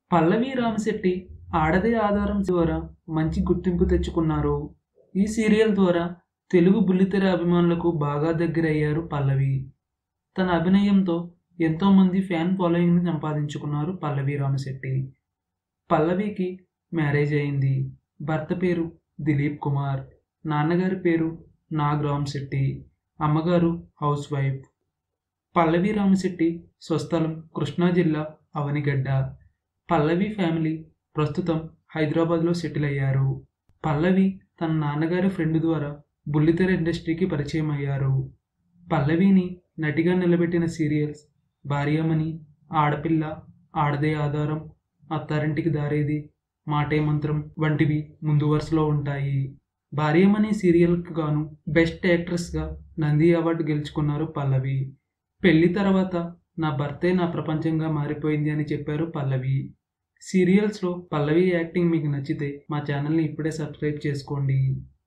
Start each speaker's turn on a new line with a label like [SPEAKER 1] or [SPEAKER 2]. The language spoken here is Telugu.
[SPEAKER 1] పల్లవి రామశెట్టి ఆడదే ఆధారం ద్వారా మంచి గుర్తింపు తెచ్చుకున్నారు ఈ సీరియల్ ద్వారా తెలుగు బుల్లితెర అభిమానులకు బాగా దగ్గరయ్యారు పల్లవి తన అభినయంతో ఎంతోమంది ఫ్యాన్ ఫాలోయింగ్ని సంపాదించుకున్నారు పల్లవి రామశెట్టి పల్లవికి మ్యారేజ్ అయింది భర్త పేరు దిలీప్ కుమార్ నాన్నగారి పేరు నాగ్ రామశెట్టి అమ్మగారు హౌస్ వైఫ్ పల్లవి రామశెట్టి స్వస్థలం కృష్ణా జిల్లా అవనిగడ్డ పల్లవి ఫ్యామిలీ ప్రస్తుతం హైదరాబాద్లో సెటిల్ అయ్యారు పల్లవి తన నాన్నగారి ఫ్రెండ్ ద్వారా బుల్లితెర ఇండస్ట్రీకి పరిచయం అయ్యారు పల్లవిని నటిగా నిలబెట్టిన సీరియల్స్ భార్యమణి ఆడపిల్ల ఆడదే ఆధారం అత్తారింటికి దారేది మాటే మంత్రం వంటివి ముందు వరుసలో ఉంటాయి భార్యమణి సీరియల్కు గాను బెస్ట్ యాక్ట్రెస్గా నంది అవార్డు గెలుచుకున్నారు పల్లవి పెళ్లి తర్వాత నా భర్తే నా ప్రపంచంగా మారిపోయింది అని చెప్పారు పల్లవి సీరియల్స్లో పల్లవి యాక్టింగ్ మీకు నచ్చితే మా ఛానల్ని ఇప్పుడే సబ్స్క్రైబ్ చేసుకోండి